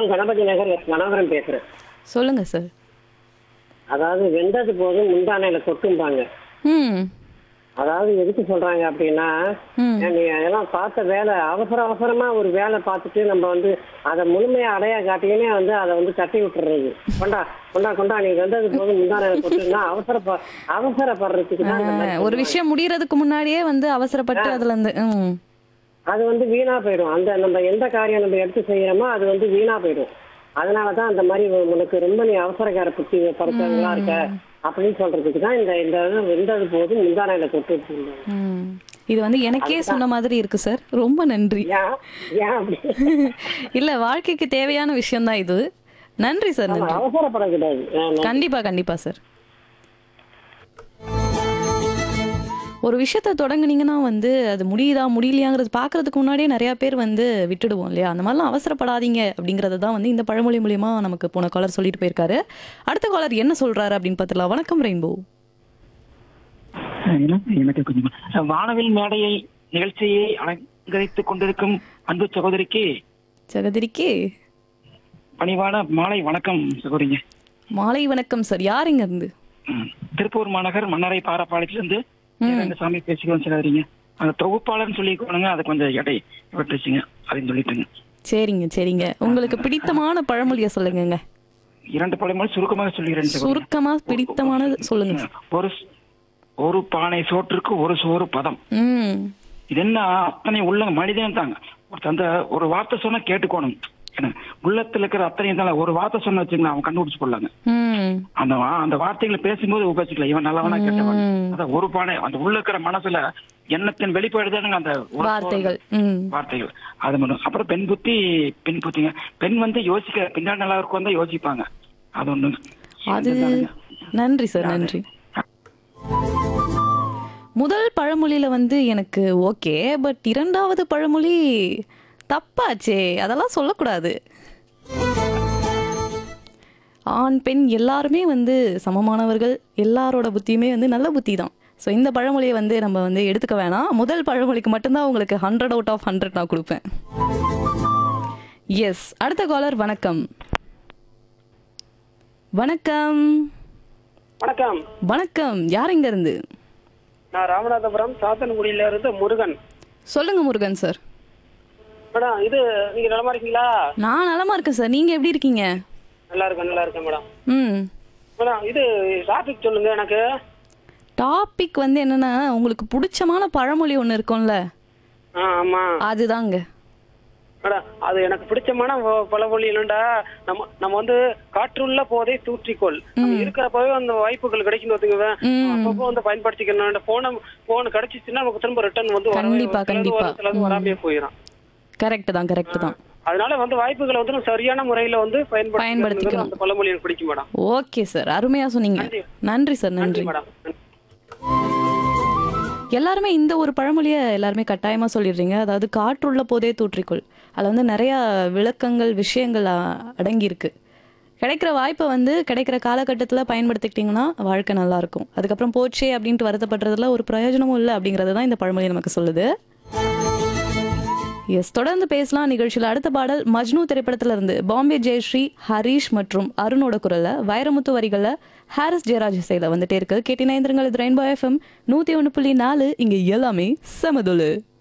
Kumbakonam Ganapathi Nagar S Kanakaran பேசுறேன் சொல்லுங்க sir அதாவது வெந்தது போதும் முந்தானையில கொட்டும்பாங்க ம் அதாவது எதுக்கு சொல்றாங்க அப்படின்னா ம். நீ அதெல்லாம் பார்த்த வேலை அவசர அவசரமா ஒரு வேலை பார்த்துட்டு நம்ம வந்து அதை முழுமையா அடைய காட்டியுமே வந்து அதை வந்து தட்டி விட்டுறது கொண்டா கொண்டா கொண்டா நீ வெந்தது போதும் முந்தானையில கொட்டுனா அவசர அவசரப்படுறதுக்கு தான் இந்த மாதிரி ஒரு சொல்லுவாங்க. விஷயம் முடியறதுக்கு முன்னாடியே வந்து அவசரப்பட்டு அதுல இருந்து ம் அது வந்து வீணா போயிடும் அந்த நம்ம எந்த காரியம் நம்ம எடுத்து செய்யறோமோ அது வந்து வீணா போயிடும் அதனாலதான் அந்த மாதிரி உ- உனக்கு ரொம்ப நீ அவசரக்கார புத்தி படுத்தவங்களா இருக்க அப்படின்னு சொல்றதுக்கு தான் இந்த இந்த இது வெந்தது போதும் முந்தானையில கொட்டு வச்சிருந்தாங்க ம். இது வந்து எனக்கே சொன்ன மாதிரி இருக்கு சார் ரொம்ப நன்றி ஏன் ஏன் அப்படி இல்ல வாழ்க்கைக்கு தேவையான விஷயம் தான் இது நன்றி சார் நம்ம நன்றி அவசரப்படக்கூடாது ஆமா. கண்டிப்பா கண்டிப்பா சார் ஒரு விஷயத்த தொடங்குனீங்கன்னா வந்து அது முடியுதா முடியலையாங்கிறது பார்க்கறதுக்கு முன்னாடியே நிறைய பேர் வந்து விட்டுடுவோம் இல்லையா அந்த மாதிரிலாம் அவசரப்படாதீங்க அப்படிங்கறது தான் வந்து இந்த பழமொழி மூலியமா நமக்கு போன காலர் சொல்லிட்டு போயிருக்காரு அடுத்த காலர் என்ன சொல்றாரு அப்படின்னு பார்த்துலாம் வணக்கம் ரெயின்போ எனக்கு எனக்கு கொஞ்சம் வானவில் மேடையை நிகழ்ச்சியை அலங்கரித்துக் கொண்டிருக்கும் அன்பு சகோதரிக்கு ஜெகதிரிக்கே பணிவான மாலை வணக்கம் சகோதரிங்க மாலை வணக்கம் சார் யார் இங்க இருந்து ம். திருப்பூர் மாநகர் மன்னரை பாரப்பாளையத்திலிருந்து சாமி பேசிக்கிறோம் சகோதரிங்க அந்த தொகுப்பாளர்னு சொல்லிக்கோணுங்க அது கொஞ்சம் எடை விட்டுச்சுங்க அப்படின்னு சொல்லிட்டுங்க சரிங்க சரிங்க உங்களுக்கு பிடித்தமான பழமொழியை சொல்லுங்கங்க இரண்டு பழமொழி சுருக்கமாக சொல்லிக்கிறேன் சகோதரி சுருக்கமா பிடித்தமானது சொல்லுங்க ஒரு ஒரு பானை சோற்றுக்கு ஒரு சோறு பதம் ம் இது என்ன அத்தனை உள்ள மனிதன் தாங்க ஒருத்தன் அந்த ஒரு வார்த்தை சொன்னா கேட்டுக்கோணும் என்ன உள்ளத்துல இருக்கிற அத்தனையும் தான் ஒரு வார்த்தை சொன்ன வச்சுங்களேன் அவன் கண்டுபிடிச்சு கொள்ளாங்க ம் அந்த வா- அந்த வார்த்தைகளை பேசும்போது உபயோகிக்கலாம் இவன் நல்லவனா கேட்டவன் அதான் ஒரு பானை அந்த உள்ள இருக்கிற மனசுல எண்ணத்தின் வெளிப்பாடு தானுங்க அந்த ஒரு வார்த்தைகள் ம் வார்த்தைகள் அது மட்டும் அப்புறம் பெண் புத்தி பெண் புத்திங்க பெண் வந்து யோசிக்க பின்னாடி நல்லா இருக்கும் தான் யோசிப்பாங்க அது ஒண்ணு அது நன்றி சார் நன்றி முதல் பழமொழியில வந்து எனக்கு ஓகே பட் இரண்டாவது பழமொழி தப்பாச்சே அதெல்லாம் சொல்லக்கூடாது ஆண் பெண் எல்லாருமே வந்து சமமானவர்கள் எல்லாரோட புத்தியுமே வந்து நல்ல புத்தி தான் ஸோ இந்த பழமொழியை வந்து நம்ம வந்து எடுத்துக்க வேணாம் முதல் பழமொழிக்கு மட்டும்தான் உங்களுக்கு ஹண்ட்ரட் அவுட் ஆஃப் ஹண்ட்ரட் நான் கொடுப்பேன் எஸ் அடுத்த காலர் வணக்கம் வணக்கம் வணக்கம் வணக்கம் யார் இங்க இருந்து நான் ராமநாதபுரம் சாத்தன்குடியில இருந்து முருகன் சொல்லுங்க முருகன் சார் மேடம் இது நீங்க நலமா இருக்கீங்களா நான் நலமா இருக்கேன் சார் நீங்க எப்படி இருக்கீங்க நல்லா இருக்கேன் நல்லா இருக்கேன் மேடம் ம் மேடம் இது டாபிக் சொல்லுங்க எனக்கு டாபிக் வந்து என்னன்னா உங்களுக்கு பிடிச்சமான பழமொழி ஒன்று இருக்கும்ல ஆ ஆமா அதுதாங்க மேடம் அது எனக்கு பிடிச்சமான வ- பழமொழி என்னடா நம்ம நம்ம வந்து காற்றுள்ள போதை தூற்றிக்கொள் நம்ம இருக்கிறப்பவே அந்த வாய்ப்புகள் கிடைக்கும் பார்த்துங்க அப்பப்போ வந்து பயன்படுத்திக்கணும் போன போன் கிடைச்சிச்சுன்னா நமக்கு திரும்ப ரிட்டர்ன் வந்து வரவே- கண்டிப்பா, சிலது கண்டிப்பா. வரும், சிலது வராமே போயிடும் கரெக்ட் தான் கரெக்ட் தான் அதனால வந்து வாய்ப்புகளை வந்து நம்ம சரியான முறையில வந்து பயன்படுத்தி பயன்படுத்திக்கணும். அந்த பழமொழி எனக்கு பிடிக்கும் மேடம் ஓகே சார் அருமையா சொன்னீங்க நன்றி. நன்றி சார் நன்றி நன்றி மேடம் எல்லாருமே இந்த ஒரு பழமொழியை எல்லாருமே கட்டாயமா சொல்லிடுறீங்க அதாவது காற்றுள்ள போதே தூற்றிக்கொள் அதில் வந்து நிறைய விளக்கங்கள் விஷயங்கள் அ- அடங்கியிருக்கு கிடைக்கிற வாய்ப்பை வந்து கிடைக்கிற காலகட்டத்தில் பயன்படுத்திக்கிட்டிங்கன்னா வாழ்க்கை நல்லா இருக்கும் அதுக்கப்புறம் போச்சே அப்படின்ட்டு வருத்தப்படுறதுல ஒரு பிரயோஜனமும் இல்லை அப்படிங்கிறது தான் இந்த பழமொழி நமக்கு சொல்லுது எஸ் தொடர்ந்து பேசலாம் நிகழ்ச்சியில் அடுத்த பாடல் மஜ்னு திரைப்படத்துல இருந்து பாம்பே ஜெயஸ்ரீ ஹரிஷ் மற்றும் அருணோட குரல்ல வைரமுத்து வரிகள்ல ஹாரிஸ் ஜெயராஜ் இசையில வந்துட்டே இருக்கு கேட்டினா இது ரெயின்போ எஃப்எம் நூத்தி ஒன்று புள்ளி நாலு இங்க எல்லாமே சமதுலு